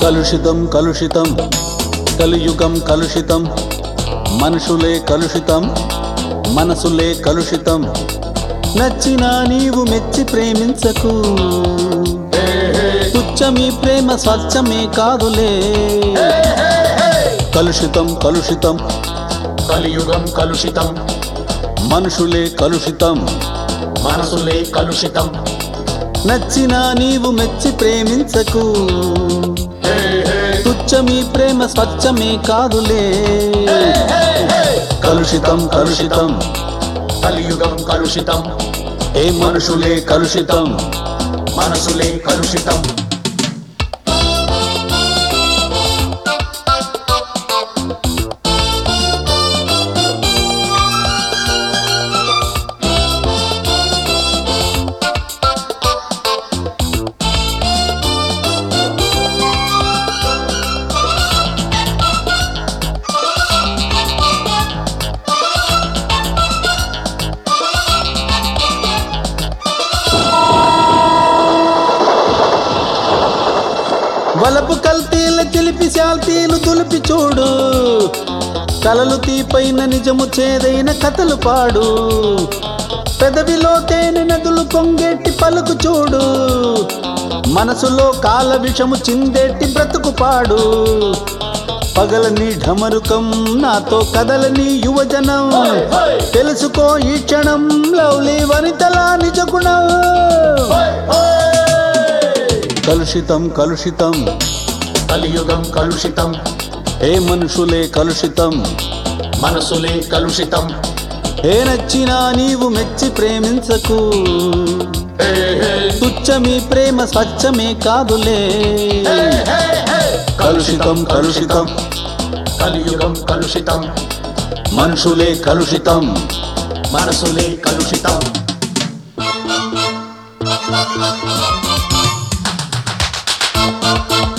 కలుషితం కలుషితం కలియుగం కలుషితం మనుషులే కలుషితం మనసులే కలుషితం నచ్చినా నీవు మెచ్చి ప్రేమించకు తుచ్చమి ప్రేమ స్వచ్ఛమే కాదులే కలుషితం కలుషితం కలియుగం కలుషితం మనుషులే కలుషితం మనసులే కలుషితం నచ్చినా నీవు మెచ్చి ప్రేమించకు తుచ్చమి ప్రేమ స్వచ్ఛమే కాదులే కలుషితం కలుషితం కలియుగం కలుషితం ఏ మనుషులే కలుషితం మనసులే కలుషితం వలపు కల్తీల చిలిపి శాల్తీలు దులిపి చూడు కలలు తీపైన నిజము చేదైన కథలు పాడు పెదవిలో తేనె నదులు పొంగేటి పలుకు చూడు మనసులో కాల విషము చిందేటి బ్రతుకు పాడు పగలని ఢమరుకం నాతో కదలని యువజనం తెలుసుకో ఈ క్షణం లవ్లీ వనితలా నిజ గుణం కలుషితం కలుషితం కలియుగం కలుషితం ఏ మనుషులే కలుషితం మనసులే కలుషితం ఏ నచ్చినా నీవు మెచ్చి ప్రేమించకు తుచ్చమి ప్రేమ స్వచ్ఛమే కాదులే కలుషితం కలుషితం కలియుగం కలుషితం మనుషులే కలుషితం మనసులే కలుషితం Thank